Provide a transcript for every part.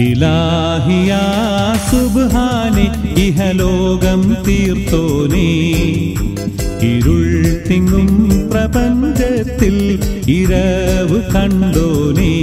ഇലാഹിയ സുബ്ഹാനെ ഇഹലോകം തീർത്തോനേ ഇരുൾ തിങ്ങും പ്രപഞ്ചത്തിൽ ഇരവ് കണ്ടോനേ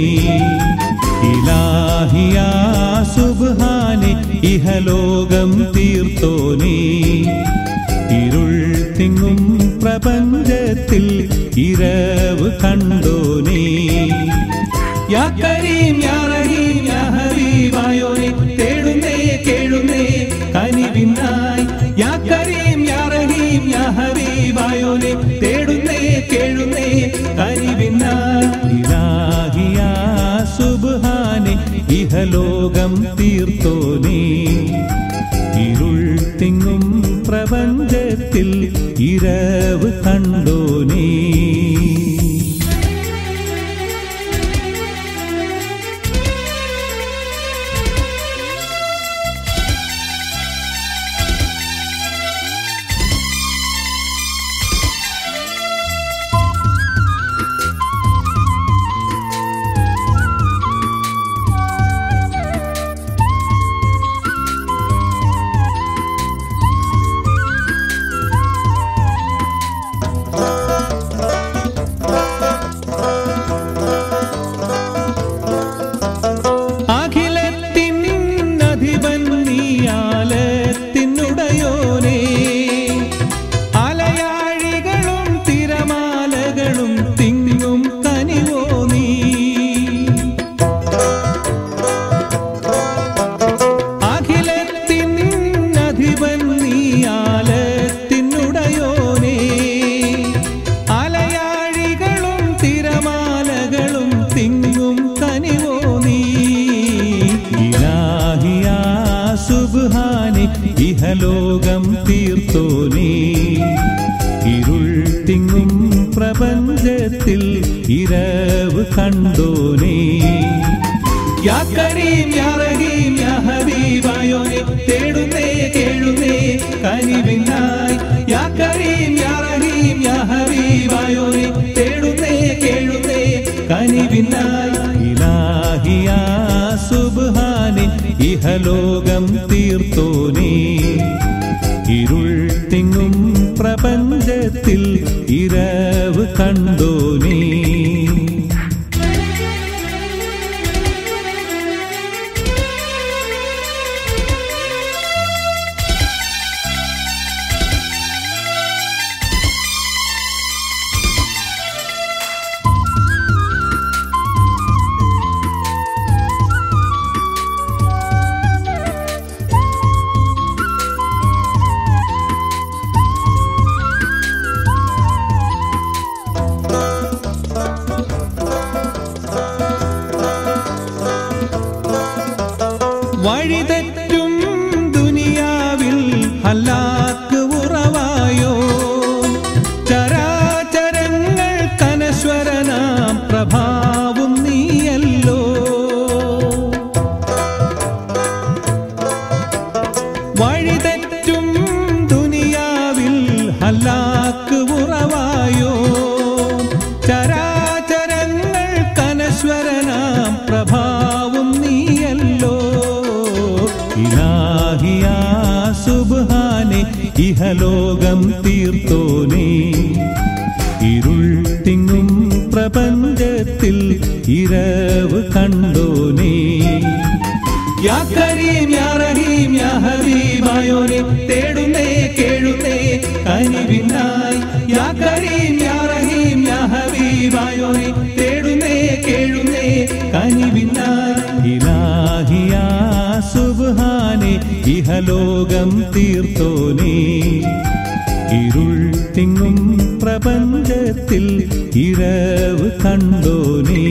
ഇലാഹിയ സുബ്ഹാനെ ഇഹലോകം തീർത്തോനേ ഇരുൾ തിങ്ങും പ്രപഞ്ചത്തിൽ ഇരവ് കണ്ടോനേ യാ കരീം യാ റഹീം യാ ഹബീബായോനെ തേടുന്നേ കേഴുന്നേ കനിവിനായി യാ കരീം യാ റഹീം യാ ഹബീബായോനെ തേടുന്നേ കേഴുന്നേ കനിവിനായി ഇലാഹിയ സുബ്ഹാനെ ഇഹലോകം തീർത്തോനേ ഇരുൾ തിങ്ങും പ്രപഞ്ചത്തിൽ ഇരവ് കണ്ടോനേ അഖിലത്തിൻ അധിപൻ നീയാലത്തിനുടയോനേ അലയാഴികളും തിരമാലകളും തിങ്ങും കനിവോ നീ അഖിലത്തിൻ അധിപൻ നീയാലത്തിനുടയോനേ അലയാഴികളും തിരമാലകളും തിങ്ങും കനിവോ നീ ഇലാഹിയ സുബ്ഹാനെ ഇഹലോകം തീർത്തോനേ ഇരുൾ തിങ്ങും പ്രപഞ്ചത്തിൽ ഇരവ് കണ്ടോനേ യാ കരീം യാ റഹീം യാ ഹബീബായോനെ തേടുന്നേ കേഴുന്നേ കനിവിനായി യാ കരീം യാ റഹീം യാ ഹബീബായോനെ തേടുന്നേ കേഴുന്നേ കനിവിനായി ഇലാഹിയ സുബ്ഹാനെ ഇഹലോകം തീർത്തോനേ ഇരുൾ തിങ്ങും പ്രപഞ്ചത്തിൽ ഇരവ് കണ്ടോനേ വഴിതെറ്റും ദുനിയാവിൽ ഹല്ലാക്ക് ഉറവായോ ചരാചരങ്ങൾ കനശ്വരനാം പ്രഭാവും നീയല്ലോ വഴിതെറ്റും ദുനിയാവിൽ ഹല്ലാക്ക് ഉറവായോ ചരാചരങ്ങൾ കനശ്വരനാം പ്രഭാവും നീയല്ലോ ഇലാഹിയ സുബ്ഹാനെ ഇഹലോകം തീർത്തോനേ ഇരുൾ തിങ്ങും പ്രപഞ്ചത്തിൽ ഇരവ് കണ്ടോനേ യാ കരീം യാ റഹീം യാ ഹബീബായോനെ തേടുന്നേ കേഴുന്നേ കനിവിനായി യാ കരീം യാ റഹീം യാ ഹബീബായോനെ തേടുന്നേ കേഴുന്നേ കനിവിനായി ഇലാഹിയ സുബ്ഹാനെ ഇഹലോകം തീർത്തോനേ ഇരുൾ തിങ്ങും പ്രപഞ്ചത്തിൽ ഇരവ് കണ്ടോനേ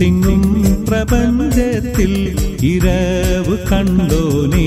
തിങ്ങും പ്രപഞ്ചത്തിൽ ഇരവ് കണ്ടോനേ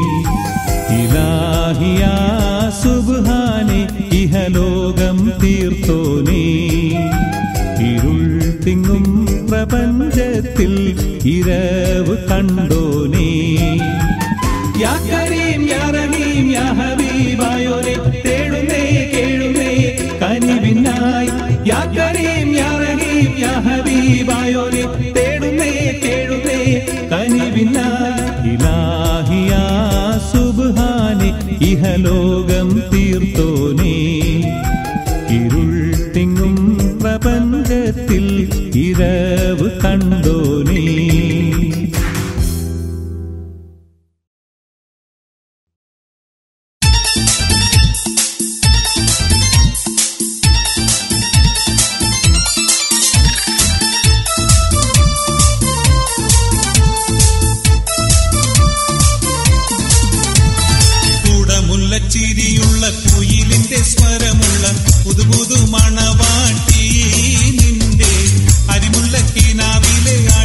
ഇലാഹിയാ സുബ്ഹാനെ ഇഹലോകം തീർത്തോനേ ഇരുൾ തിങ്ങും പ്രപഞ്ചത്തിൽ ഇരവ് കണ്ടോനേ യാ കരീം യാ റഹീം യാ ഹബീബായോനെ തേടുന്നേ കേഴുന്നേ കനിവിനായി യാ കരീം യാ റഹീം യാ ഹബീബായോനെ തേടുന്നേ കേഴുന്നേ കനിവിനായി ഇലാഹിയാ സുബ്ഹാനെ ഇഹലോകം തീർത്തോനേ ഇരുൾ തിങ്ങും പ്രപഞ്ചത്തിൽ ഇരവ് കണ്ടോനേ കൂടമുല്ല ചിരിയുള്ള കുയിലിന്റെ സ്വരമുള്ള പുതുപുതു മണവാട്ടി നിന്റെ അരിമുല്ല കിനാവിലെ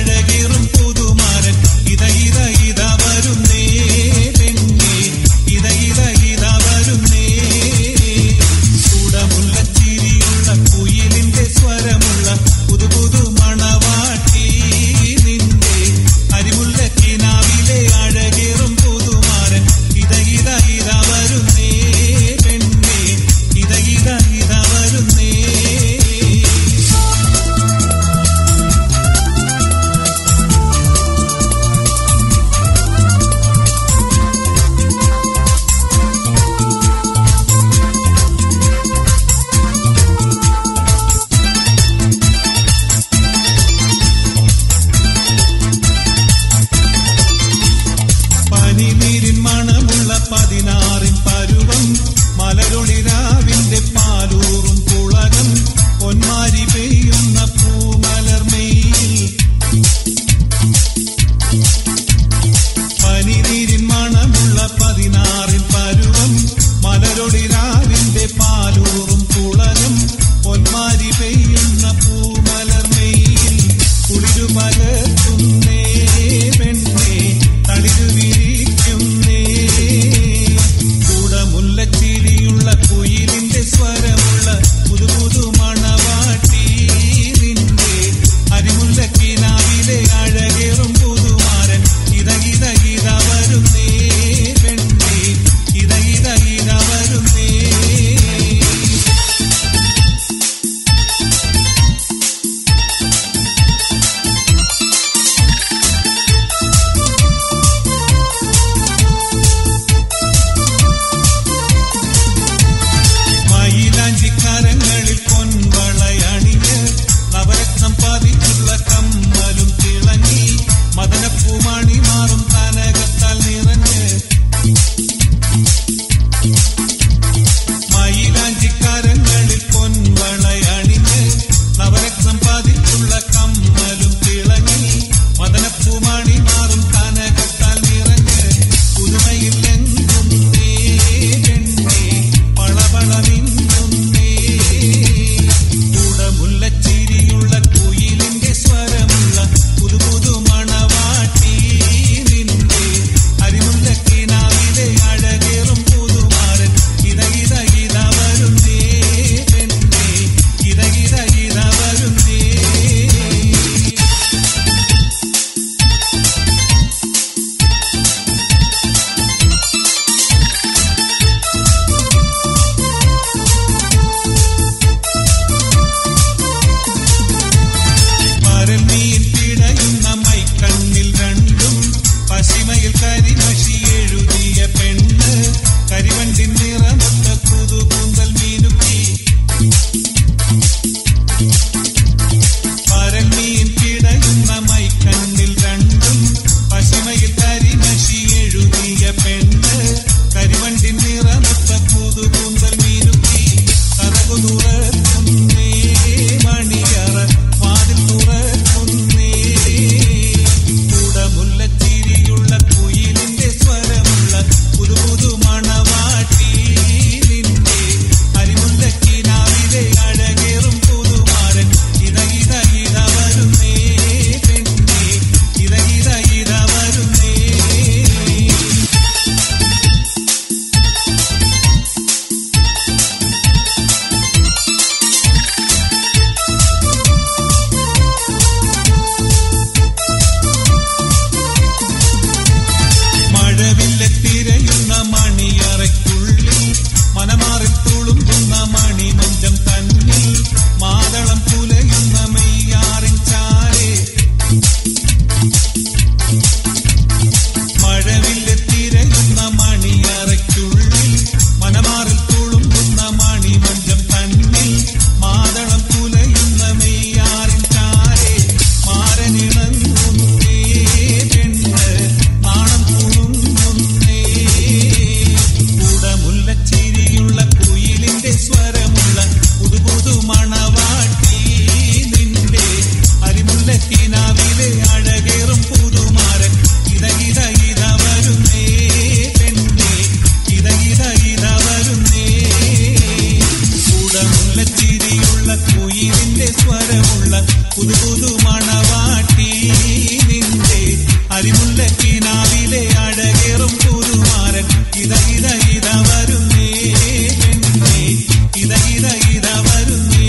നോക്കി നിന്റെ അരിമുല്ലക്കിനാവിലെ അഴകേറും പുതുമാരൻ ഇത ഇത ഇത വരുന്നേ പെണ്ണേ ഇത ഇത ഇത വരുന്നേ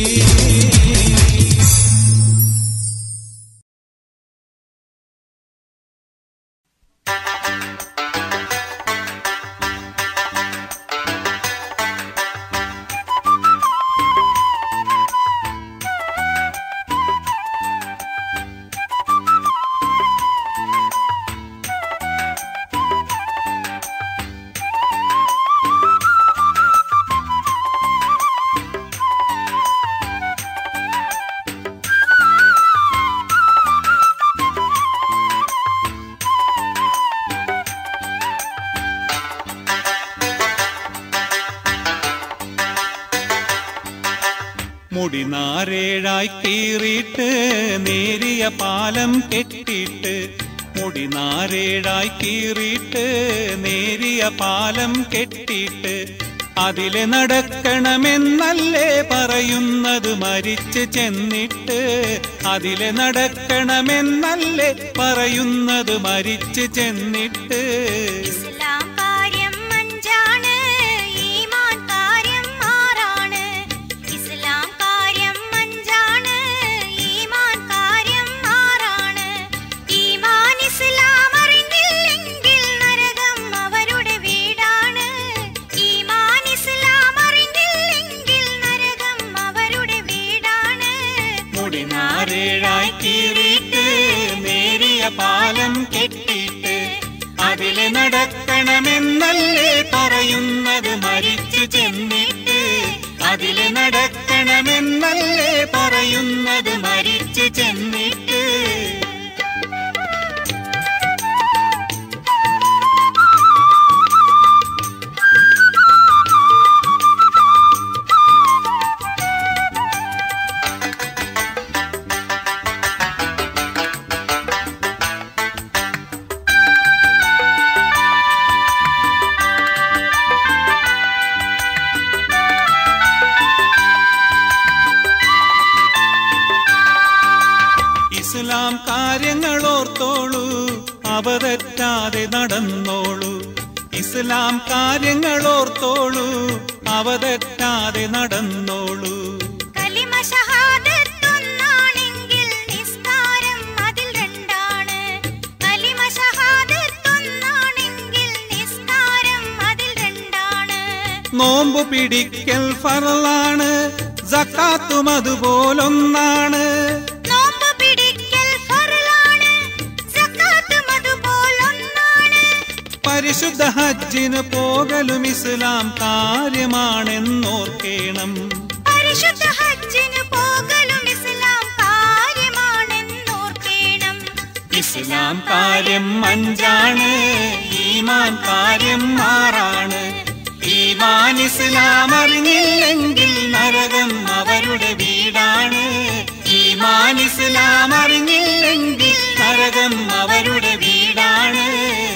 മുടി നാരേഴായി കീറിയിട്ട് നേരിയ പാലം കെട്ടിയിട്ട് മുടി നാരേഴായി കീറിയിട്ട് നേരിയ പാലം കെട്ടിയിട്ട് അതിലെ നടക്കണമെന്നല്ലേ പറയുന്നത് മരിച്ച് ചെന്നിട്ട് അതിലെ നടക്കണമെന്നല്ലേ പറയുന്നത് മരിച്ച് ചെന്നിട്ട് ഇസ്ലാം കാര്യം അഞ്ചാണ് ഈമാൻ കാര്യം ആറാണ് ഇസ്ലാം കാര്യം അഞ്ചാണ് ഈമാൻ കാര്യം ആറാണ് ഈമാൻ ഇസ്ലാം അറിഞ്ഞില്ലെങ്കിൽ നരകം അവരുടെ വീടാണ് ഈമാൻ ഇസ്ലാം അറിഞ്ഞില്ലെങ്കിൽ നരകം അവരുടെ വീടാണ് മുടി നാരേഴായി കീറിയിട്ട് നേരിയ പാലം കെട്ടിയിട്ട് അതിലെ നടക്കണമെന്നല്ലേ പറയുന്നത് മരിച്ചു ചെന്നിട്ട് അതിലെ നടക്കണമെന്നല്ലേ പറയുന്നത് മരിച്ചു ചെന്നിട്ട് ഇസ്ലാം കാര്യങ്ങൾ ഓർത്തോളൂ അവതെറ്റാതെ നടന്നോളൂ ഇസ്ലാം കാര്യങ്ങൾ ഓർത്തോളൂ അവതെറ്റാതെ നടന്നോളൂ കലിമ ഷഹാദത്തൊന്നാണെങ്കിൽ നിസ്കാരം അതിൽ രണ്ടാണ് കലിമ ഷഹാദത്തൊന്നാണെങ്കിൽ നിസ്കാരം അതിൽ രണ്ടാണ് നോമ്പ് പിടിക്കൽ ഫറലാണ് ജക്കാത്തും അതുപോലൊന്നാണ് നോമ്പ് പിടിക്കൽ ഫറലാണ് സക്കാത്തും അതുപോലൊന്നാണ് പരിശുദ്ധ ഹജ്ജിന് പോകലും ഇസ്ലാം കാര്യമാണെന്നോർക്കേണം പരിശുദ്ധ ഹജ്ജിന് പോകലും ഇസ്ലാം കാര്യമാണെന്നോർക്കേണം ഇസ്ലാം കാര്യം അഞ്ചാണ് ഈമാൻ കാര്യം ആറാണ് ഈമാൻ ഇസ്ലാം അറിഞ്ഞില്ലെങ്കിൽ നരകം അവരുടെ വീടാണ് ഈമാൻ ഇസ്ലാം അറിഞ്ഞില്ലെങ്കിൽ നരകം അവരുടെ വീടാണ്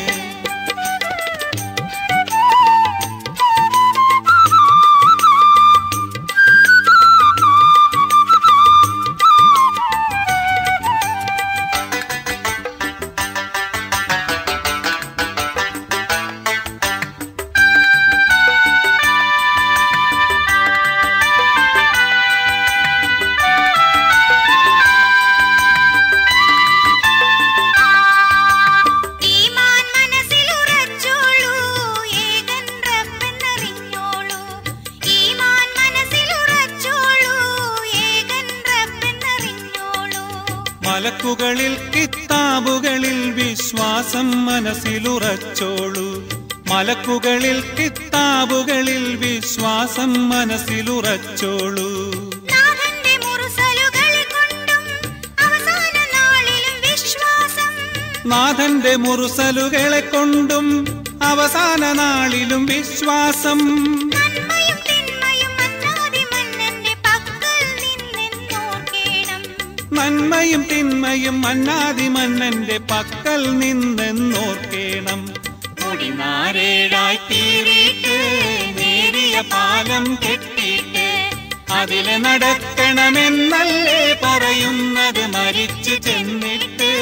ഈമാൻ മനസ്സിലുറച്ചോളൂ ഏകൻ റബ്ബെന്നറിഞ്ഞോളൂ ഈമാൻ മനസ്സിലുറച്ചോളൂ ഏകൻ റബ്ബെന്നറിഞ്ഞോളൂ മലക്കുകളിൽ കിത്താബുകളിൽ വിശ്വാസം മനസ്സിലുറച്ചോളൂ മലക്കുകളിൽ കിത്താബുകളിൽ വിശ്വാസം മനസ്സിലുറച്ചോളൂ നാഥന്റെ മുറുസലുകളെ കൊണ്ടും അവസാന നാളിലും വിശ്വാസം നാഥന്റെ മുറുസലുകളെ കൊണ്ടും അവസാന നാളിലും വിശ്വാസം നന്മയും തിന്മയും അന്നാദി മന്നന്റെ പക്കൽ നിന്നെന്നോർക്കേണം നന്മയും തിന്മയും മന്നാതി മന്നന്റെ പക്കൽ നിന്നെന്നോർക്കേണം മുടി നാരേഴായി തീറിയിട്ട് നേരിയ പാലം കെട്ടിയിട്ട് അതില് നടക്കണമെന്നല്ലേ പറയുന്നത് മരിച്ചു ചെന്നിട്ട്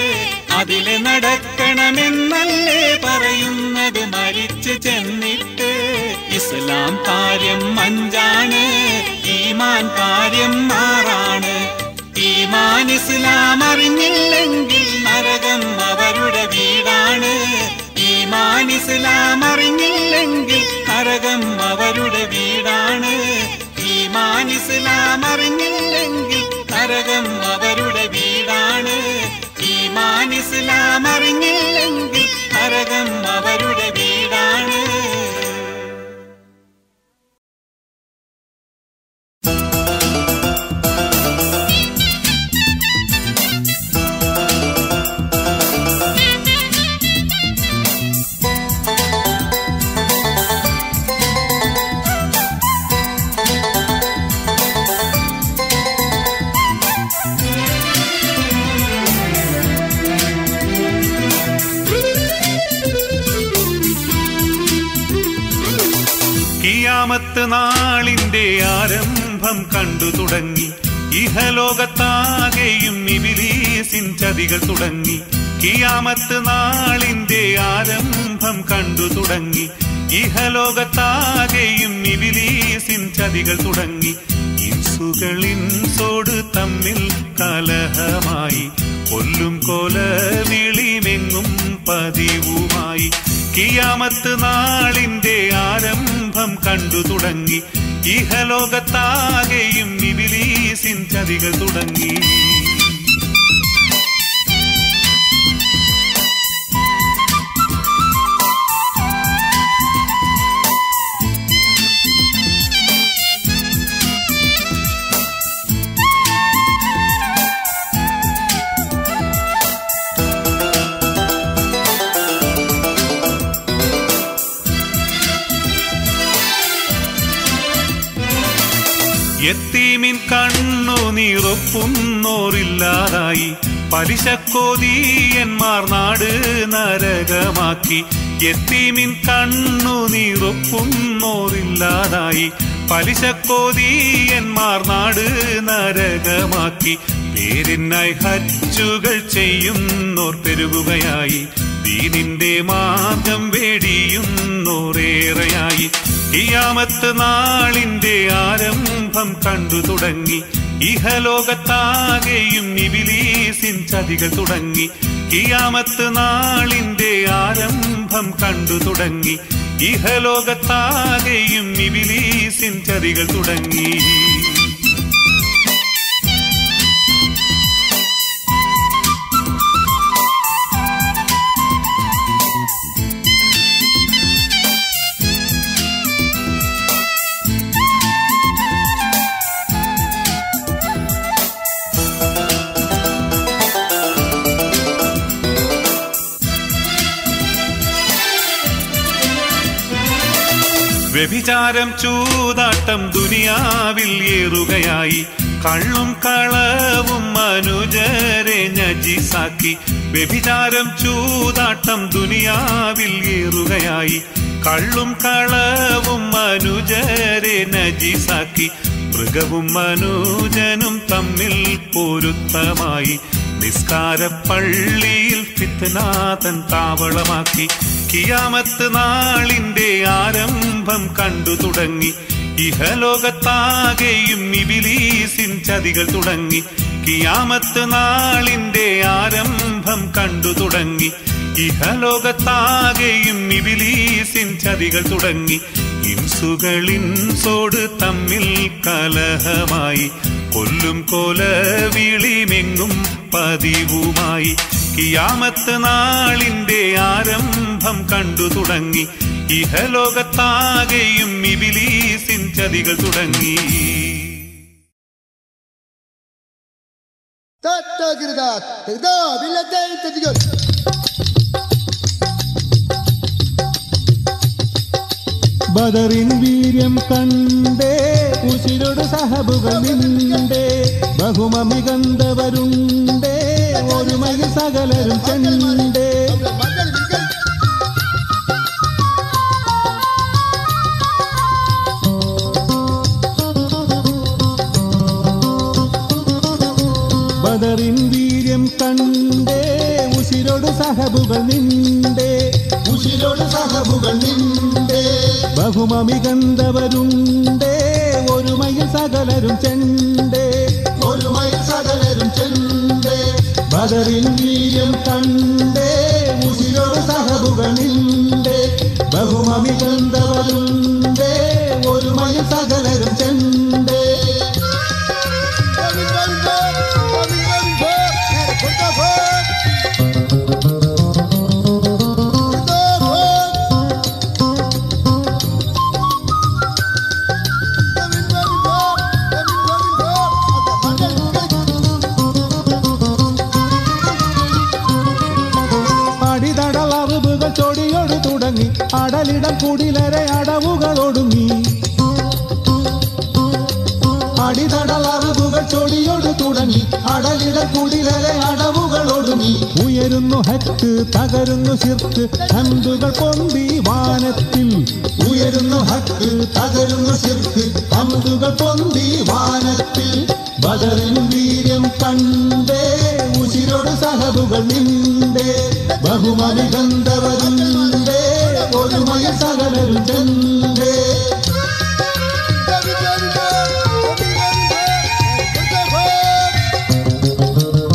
അതിലെ നടക്കണമെന്നല്ലേ പറയുന്നത് മരിച്ചു ചെന്നിട്ട് ഇസ്ലാം കാര്യം അഞ്ചാണ് ഈമാൻ കാര്യം ആറാണ് ഈമാൻ ഇസ്ലാം അറിഞ്ഞില്ലെങ്കിൽ നരകം അവരുടെ വീടാണ് ഈമാൻ ഇസ്ലാം അറിഞ്ഞില്ലെങ്കിൽ നരകം അവരുടെ വീടാണ് ഈമാൻ ഇസ്ലാം അറിഞ്ഞില്ലെങ്കിൽ നരകം അവരുടെ വീടാണ് ഈമാൻ ഇസ്ലാം അറിഞ്ഞില്ലെങ്കിൽ നരകം അവരുടെ വീടാണ് കിയാമത്ത് നാളിന്റെ ആരംഭം കണ്ടു തുടങ്ങി ഇഹലോകത്താകെയും ഇബിലീസിൻ ചതികൾ തുടങ്ങി കിയാമത്ത് നാളിന്റെ ആരംഭം കണ്ടു തുടങ്ങി ഇഹലോകത്താകെയും ഇബിലീസിൻ ചതികൾ തുടങ്ങി ഇൻസുകളിൻസോട് തമ്മിൽ കലഹമായി കൊല്ലും കൊല വിളിമെങ്ങും പതിവുമായി കിയാമത്ത് നാളിന്റെ ആരംഭം കണ്ടു തുടങ്ങി ഇഹലോകത്താകെയും ഇബിലീസിൻ ചതികൾ തുടങ്ങി എത്തീമിൻ കണ്ണു നീറൊപ്പുന്നോറില്ലാതായി പലിശക്കോതീയന്മാർ നാട് നരകമാക്കി എത്തീമിൻ കണ്ണു നീറൊപ്പുന്നോറില്ലാതായി പലിശക്കോതീയന്മാർ നാട് നരകമാക്കി പേരിനായി ഹജ്ജുകൾ ചെയ്യുന്നോർ പെരുകുകയായി ദീനിന്റെ മാർഗം വേടിയുന്നോറേറെയായി ഇയാമത്ത് നാളിന്റെ ആരംഭം കണ്ടു തുടങ്ങി ഇഹലോകത്താകെയും ഇബിലീസിൻ ചതികൾ തുടങ്ങി ഇയാമത്ത് നാളിന്റെ ആരംഭം കണ്ടു തുടങ്ങി ഇഹലോകത്താകെയും ഇബിലീസിൻ ചതികൾ തുടങ്ങി വ്യഭിചാരം ചൂതാട്ടം ദുനിയാവിൽ ഏറുകയായി കള്ളും കളവും മനുജരെ നജിസാക്കി വ്യഭിചാരം ചൂതാട്ടം ദുനിയാവിൽ ഏറുകയായി കള്ളും കളവും മനുജരെ നജിസാക്കി മൃഗവും മനുജനും തമ്മിൽ പൊരുത്തമായി നിസ്കാര പള്ളിയിൽ ഫിത്നാഥൻ താവളമാക്കി കിയാമത്ത് നാളിന്റെ ആരംഭം കണ്ടു തുടങ്ങി ഇഹലോകത്താകെയും ഇബിലീസിൻ ചതികൾ തുടങ്ങി കിയാമത്ത് നാളിന്റെ ആരംഭം കണ്ടു തുടങ്ങി ഇഹലോകത്താകെയും ഇബിലീസിൻ ചതികൾ തുടങ്ങി ഇൻസുകളിൻസോട് തമ്മിൽ കലഹമായി കൊല്ലും കൊല വിളിമെങ്ങും പതിവുമായി കിയാമത്ത് നാളിന്റെ ആരംഭം കണ്ടു തുടങ്ങി ഇഹലോകത്താകെയും ഇബിലീസിൻ ചതികൾ തുടങ്ങി تتجردات تقدر بالله تتجر ബദറിൻ വീര്യം കണ്ടേ ഉശിരോട് സഹബുകൾ നിണ്ടേ ബഹുമ മികന്തവരുണ്ടേ ഒരുമയിൽ സകലരും കണ്ടേ قبل ما قال بالقلب ബദറിൻ വീര്യം കണ്ടേ ഉശിരോട് സഹബുകൾ നിണ്ടേ ഉശിരോട് സഹബുകൾ നിണ്ടേ ബഹുമമികന്തവരുണ്ടേ ഒരുമയിൽ സകലരും ചെണ്ടേ ഒരുമയ സകലരും ചെണ്ടേ ബദറിൻ വീര്യം കണ്ടേ ഉശിരോട് സഹബുകൾ നിണ്ടേ ബഹുമമികന്തവരുണ്ടേ ഒരുമയിൽ സകലരും ചെണ്ടേ Coming, coming, coming, coming, coming, coming. Put the phone. Put the phone. Coming, coming, coming, coming, coming, coming. അടിതടളറുകൾ ചൊടിയോട് തുടങ്ങി അടലിടം കുടിലരെ അടവുകൾ ഒടുങ്ങി അടിതടളറുകൾ ചൊടിയോട് തുടങ്ങി അടലിടം കുടിലരെ അടവുകൾ ഒടുങ്ങി ഉയരുന്നു ഹക്ക് തകരുന്നു ശിർക്ക് ഹന്തുകൾ പൊന്തി വാനത്തിൽ ഉയരുന്നു ഹക്ക് തകരുന്നു ശിർക്ക് ഹന്തുകൾ പൊന്തി വാനത്തിൽ ബദറിൻ വീര്യം കണ്ടേ ഉശിരോട് സഹബുകൾ നിണ്ടേ ബഹുമതി ഗന്ധവരുണ്ടേ ഒരുമയ സകലരും ചെണ്ടേ Coming, coming, coming, coming, coming. Put the phone.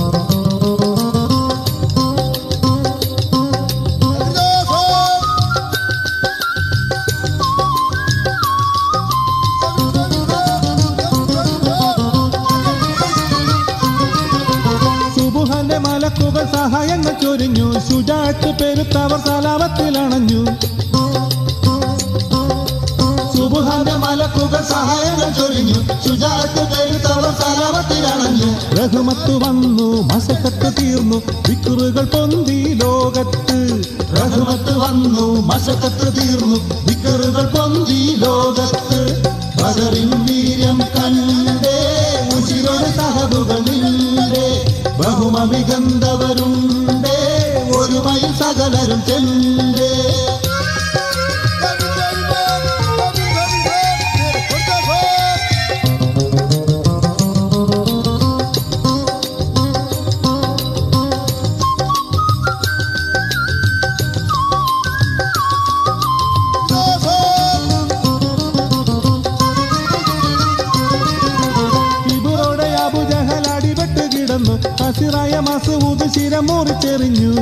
Put the phone. Coming, coming, coming, coming, coming. സുബുഹന്റെ മലക്കുകൾ സഹായങ്ങൾ ചൊരിഞ്ഞു ശുചാറ്റ് പെരുത്തവർ സലാപത്തിലണഞ്ഞു സുബുഹന്റെ മലക്കുകൾ സഹായങ്ങൾ ചൊരിഞ്ഞു ശുചാറ്റ് പെരുത്തവർ സലാപത്തിലണഞ്ഞു റഹ്മത്ത് വന്നു മസക്കത്ത് തീർന്നു വിക്കുറുകൾ പൊന്തി ലോകത്ത് റഹ്മത്ത് വന്നു മസക്കത്ത് തീർന്നു വിക്കറുകൾ പൊന്തി ലോകത്ത് ബദറിൻ വീര്യം കണ്ടേ ഉശിരോട് സഹബുകൾ നിണ്ടേ ബഹുമമികന്തവരുണ്ടേ ഒരുമയിൽ സകലരും ചെണ്ടേ Coming, coming, coming, coming, coming. Put the phone. The phone. ഇവരോടെ Abu Jahl അടിപെട്ട് കിടന്നു ഹസിറായ മസൂദ് ശിരം മുറിച്ചെറിഞ്ഞു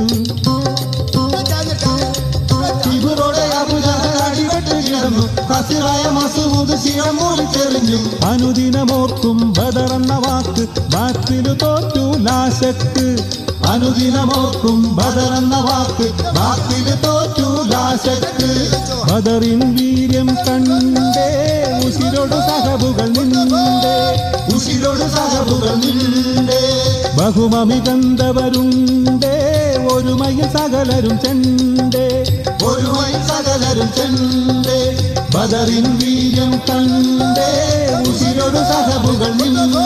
ഇവരോടെ അബുജഹൽ അടിപെട്ട് കിടന്നു ഹസിറായ മസൂദ് ശിരം മുറിച്ചെറിഞ്ഞു അനുദിനമോർക്കും ബദറെന്ന വാക്ക് ബാത്തിലു തോറ്റു ലാശക്ക് അനുദിനമോർക്കും ബദറെന്ന വാക്ക് ബാത്തിലു തോറ്റു ലാശക്ക് ബദറിൻ വീര്യം കണ്ടേ ഉശിരോട് സഹബുകൾ നിണ്ടേ ഉശിരോട് സഹബുകൾ നിണ്ടേ ബഹുമമികന്തവരുണ്ടേ ഒരുമയിൽ സകലരും ചെണ്ടേ ഒരുമയിൽ സകലരും ചെണ്ടേ ബദറിൻ വീര്യം കണ്ടേ ഉശിരോട് സഹബുകൾ നിണ്ടേ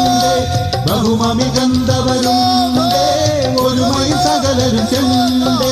ബഹുമമികന്തവരുണ്ടേ ഒരുമയിൽ സകലരും ചെണ്ടേ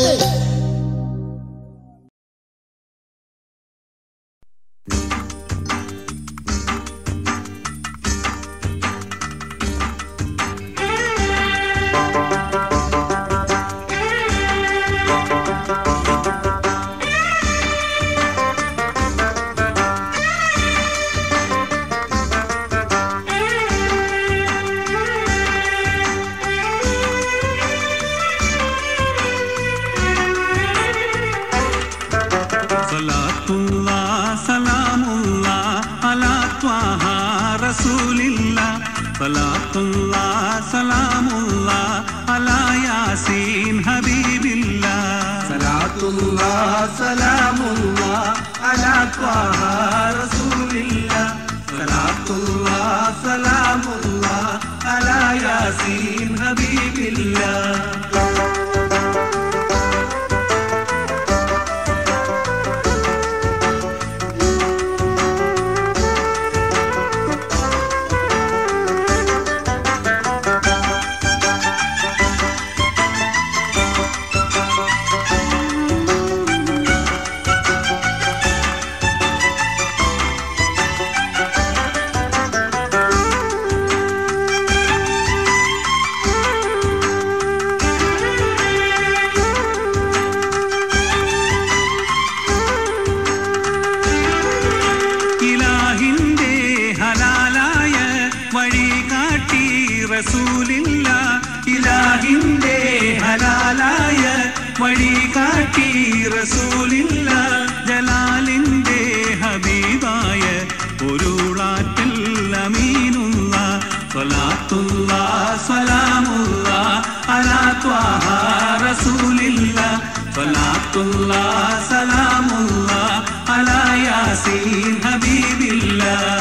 സലാത്തുല്ലാ സലാമുല്ലാ അലാ ത്വാഹ റസൂലില്ലാ സലാത്തുല്ലാ സലാമുല്ലാ അലാ യാസീൻ ഹബീബില്ലാ സലാത്തുള്ള സലാമുള്ള അലാ ത്വാഹ റസൂലില്ല സലാത്തുള്ള സലാമുള്ള അലാ യാസീൻ ഹബീബില്ല വഴി കാട്ടി റസൂലില്ല ജലാലിന്റെ ഹബീബായ പൊരുളാറ്റൽ അമീനുള്ള സ്വലാത്തുള്ള സലാമുള്ള അലാ ത്വാഹ റസൂലില്ല സ്വലാത്തുള്ള സലാമുള്ള അലാ യാസീൻ ഹബീബില്ല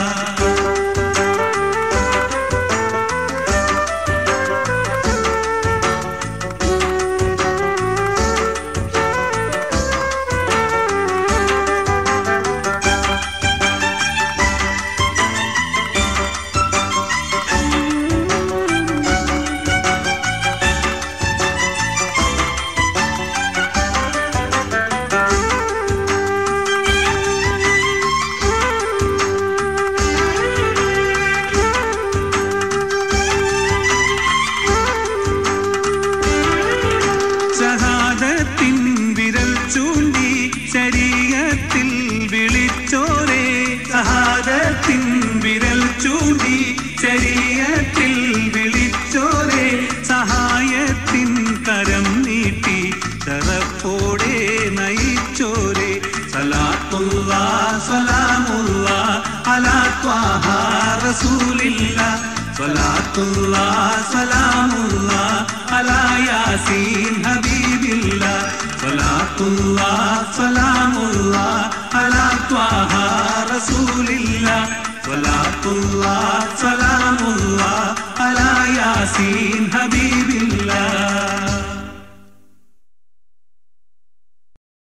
ഷഹാദത്തിൻ വിരൽ ചൂണ്ടി ശരീരത്തിൽ വിളിച്ചോരേ ഷഹാദത്തിൻ വിരൽ ചൂണ്ടി ശരീരത്തിൽ വിളിച്ചോരേ സഹായത്തിൻ കരം നീട്ടി തറപ്പോടെ നയിച്ചോരേ സലാത്തുള്ള സലാമുള്ള അലാ ത്വാഹ റസൂലില്ല സലാത്തുള്ള സലാമുള്ള അലാ യാസീൻ ഹബീബില്ല സലാത്തുള്ള സലാമുള്ള അലാ ത്വാഹ റസൂലില്ല സലാത്തുള്ള സലാമുള്ള അലാ യാസീൻ ഹബീബില്ല